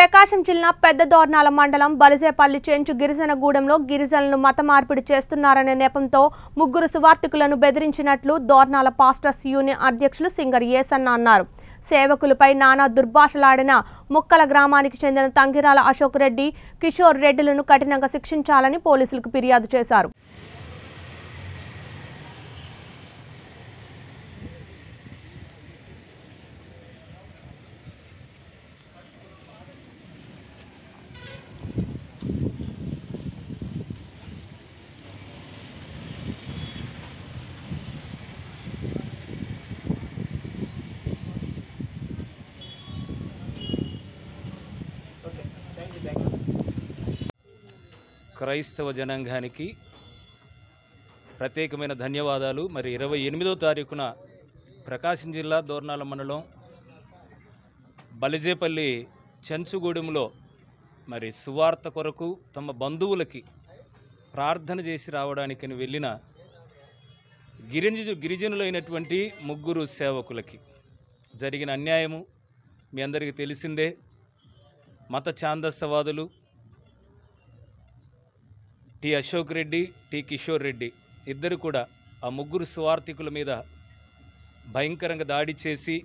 ప్రకాశం జిల్లా పెద్ద దోర్నాల మండలం బలిసేపల్లి చెంచు గిరిజనగూడెంలో గిరిజనులను మత మార్పిడి చేస్తున్నారనే నెపంతో ముగ్గురు సువార్థికులను బెదిరించినట్లు దోర్నాల పాస్టర్స్ యూనియన్ అధ్యక్షులు సింగర్ ఏసన్న అన్నారు సేవకులపై నానా దుర్భాషలాడిన ముక్కల గ్రామానికి చెందిన తంగిరాల అశోక్ రెడ్డి కిషోర్ రెడ్డిలను కఠినంగా శిక్షించాలని పోలీసులకు ఫిర్యాదు చేశారు క్రైస్తవ జనాంగానికి ప్రత్యేకమైన ధన్యవాదాలు మరి ఇరవై ఎనిమిదో తారీఖున ప్రకాశం జిల్లా దోర్నాల మండలం బలిజేపల్లి చెంచుగూడెంలో మరి సువార్త కొరకు తమ బంధువులకి ప్రార్థన చేసి రావడానికని వెళ్ళిన గిరిజ గిరిజనులైనటువంటి ముగ్గురు సేవకులకి జరిగిన అన్యాయము మీ అందరికీ తెలిసిందే మత ఛాందస్సవాదులు టి అశోక్ రెడ్డి టి కిషోర్ రెడ్డి ఇద్దరు కూడా ఆ ముగ్గురు స్వార్థికుల మీద భయంకరంగా దాడి చేసి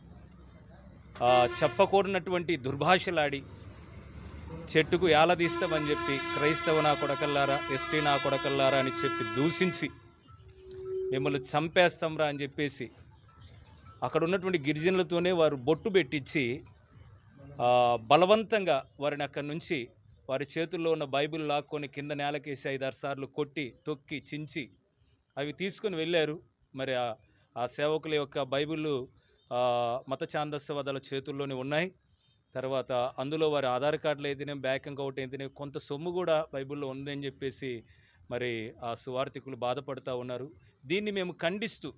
ఆ, చెప్పకూడనటువంటి దుర్భాషలాడి చెట్టుకు ఏలదీస్తామని చెప్పి క్రైస్తవ నా కొడకల్లారా ఎస్టీ నా కొడకల్లారా అని చెప్పి దూషించి మిమ్మల్ని చంపేస్తాంరా అని చెప్పేసి అక్కడ ఉన్నటువంటి గిరిజనులతోనే వారు బొట్టు పెట్టించి ఆ, బలవంతంగా వారిని అక్కడి నుంచి వారి చేతుల్లో ఉన్న బైబిల్ లాక్కొని కింద నేలకేసి ఐదారు సార్లు కొట్టి తొక్కి చించి అవి తీసుకొని వెళ్ళారు మరి ఆ ఆ సేవకుల యొక్క బైబిల్ ఆ, మత ఛాందస్యవాదాల చేతుల్లోనే ఉన్నాయి తర్వాత అందులో వారి ఆధార్ కార్డులు అయితేనే బ్యాంక్ అకౌంట్ అయితేనే కొంత సొమ్ము కూడా బైబిల్లో ఉందని చెప్పేసి మరి ఆ సువార్థికులు బాధపడుతూ ఉన్నారు దీన్ని మేము ఖండిస్తూ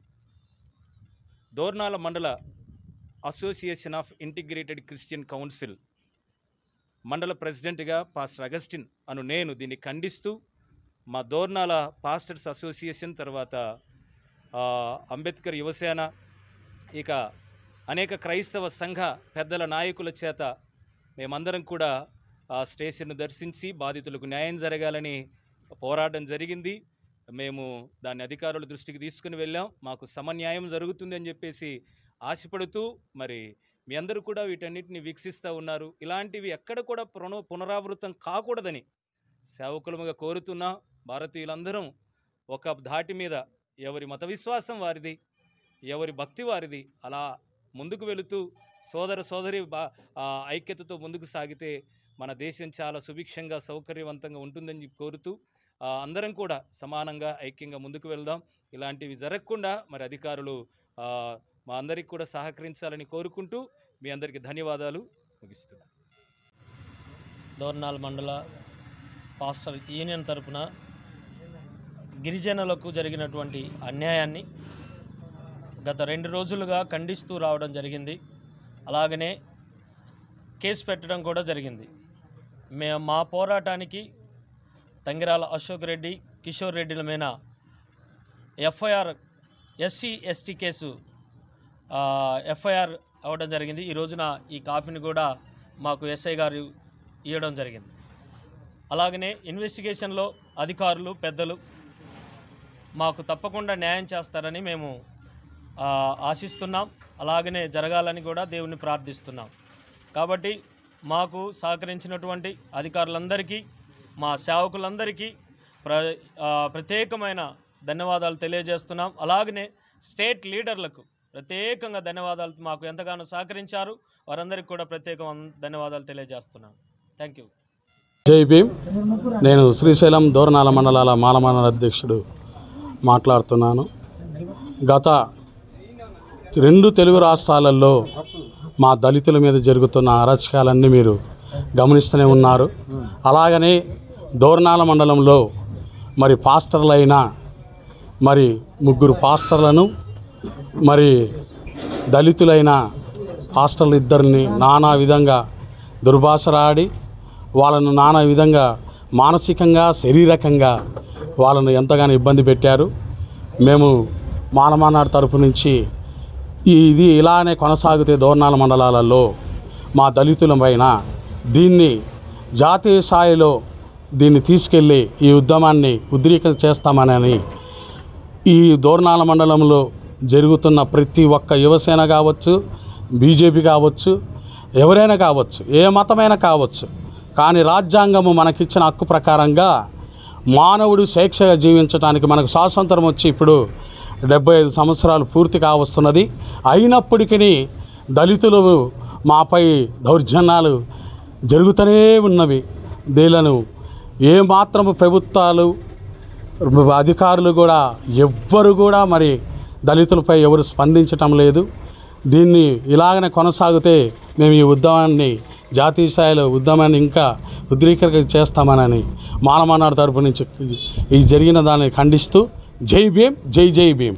దోర్నాల మండల association of integrated Christian council మండల ప్రెసిడెంట్గా పాస్టర్ అగస్టిన్ అను నేను దీన్ని ఖండిస్తూ మా దోర్నాల పాస్టర్స్ అసోసియేషన్ తర్వాత ఆ, అంబేద్కర్ యువసేన ఇక అనేక క్రైస్తవ సంఘ పెద్దల నాయకుల చేత మేమందరం కూడా ఆ స్టేషన్ను దర్శించి బాధితులకు న్యాయం జరగాలని పోరాటం జరిగింది మేము దాన్ని అధికారుల దృష్టికి తీసుకుని వెళ్ళాం మాకు సమన్యాయం జరుగుతుంది అని చెప్పేసి ఆశపడుతూ మరి మీ అందరూ కూడా వీటన్నిటిని వీక్షిస్తూ ఉన్నారు ఇలాంటివి ఎక్కడ కూడా పునః పునరావృతం కాకూడదని సేవకులముగా కోరుతున్నా భారతీయులందరం ఒక ధాటి మీద ఎవరి మత విశ్వాసం వారిది ఎవరి భక్తి వారిది అలా ముందుకు వెళుతూ సోదర సోదరి బా ఆ, ఐక్యతతో ముందుకు సాగితే మన దేశం చాలా సుభిక్షంగా సౌకర్యవంతంగా ఉంటుందని చెప్పి కోరుతూ ఆ, అందరం కూడా సమానంగా ఐక్యంగా ముందుకు వెళ్దాం ఇలాంటివి జరగకుండా మరి అధికారులు ఆ, మా అందరికి కూడా సహకరించాలని కోరుకుంటూ మీ అందరికీ ధన్యవాదాలు ముగిస్తున్నాను దోర్నాల్ మండల పాస్టర్ యూనియన్ తరపున గిరిజనులకు జరిగినటువంటి అన్యాయాన్ని గత రెండు రోజులుగా ఖండిస్తూ రావడం జరిగింది అలాగనే కేసు పెట్టడం కూడా జరిగింది మే మా పోరాటానికి తంగిరాల అశోక్ రెడ్డి కిషోర్ రెడ్డిల మీద ఎఫ్ఐఆర్ ఎస్సీ ఎస్టీ కేసు ఆ, ఎఫ్ఐఆర్ అవ్వడం జరిగింది ఈ రోజున ఈ కాఫీని కూడా మాకు ఎస్ఐ గారు ఇవ్వడం జరిగింది అలాగనే ఇన్వెస్టిగేషన్లో అధికారులు పెద్దలు మాకు తప్పకుండా న్యాయం చేస్తారని మేము ఆ, ఆశిస్తున్నాం అలాగనే జరగాలని కూడా దేవుని ప్రార్థిస్తున్నాం కాబట్టి మాకు సహకరించినటువంటి అధికారులందరికీ మా సేవకులందరికీ ప్ర ఆ, ప్రత్యేకమైన ధన్యవాదాలు తెలియజేస్తున్నాం అలాగనే స్టేట్ లీడర్లకు ప్రత్యేకంగా ధన్యవాదాలు మాకు ఎంతగానో సహకరించారు వారందరికీ కూడా ప్రత్యేకమైన ధన్యవాదాలు తెలియజేస్తున్నాం థ్యాంక్ యూ జై భీమ్ నేను శ్రీశైలం దోరణాల మండలాల మాలమాన అధ్యక్షుడు మాట్లాడుతున్నాను గత రెండు తెలుగు రాష్ట్రాలలో మా దళితుల మీద జరుగుతున్న అరాచకాలన్నీ మీరు గమనిస్తూనే ఉన్నారు అలాగనే దోరణాల మండలంలో మరి పాస్టర్లైన మరి ముగ్గురు పాస్టర్లను మరి దళితులైన పాస్టర్లు ఇద్దరిని నానా విధంగా దుర్భాషలాడి వాళ్ళను నానా విధంగా మానసికంగా శారీరకంగా వాళ్ళను ఎంతగానో ఇబ్బంది పెట్టారు మేము మానమానాడు తరపు నుంచి ఈ ఇది ఇలానే కొనసాగితే దోర్నాల మండలాలలో మా దళితుల పైన దీన్ని జాతీయ స్థాయిలో దీన్ని తీసుకెళ్ళి ఈ ఉద్యమాన్ని ఉద్రీకరణ చేస్తామని ఈ దోర్నాల మండలంలో జరుగుతున్న ప్రతి ఒక్క యువసేన కావచ్చు బీజేపీ కావచ్చు ఎవరైనా కావచ్చు ఏ మతమైనా కావచ్చు కానీ రాజ్యాంగము మనకిచ్చిన హక్కు ప్రకారంగా మానవుడు స్వేచ్ఛగా జీవించడానికి మనకు స్వాతంత్రం వచ్చి ఇప్పుడు డెబ్బై ఐదు సంవత్సరాలు పూర్తి కావస్తున్నది అయినప్పటికీ దళితులు మాపై దౌర్జన్యాలు జరుగుతూనే ఉన్నవి దీలను ఏ మాత్రము ప్రభుత్వాలు అధికారులు కూడా ఎవ్వరు కూడా మరి దళితులపై ఎవరు స్పందించటం లేదు దీన్ని ఇలాగనే కొనసాగితే మేము ఈ ఉద్యమాన్ని జాతీయ స్థాయిలో ఉద్యమాన్ని ఇంకా ఉద్రీకరణ చేస్తామనని మానమానాడు తరపు నుంచి ఈ జరిగిన దాన్ని ఖండిస్తూ జై భీమ్ జై జై భీమ్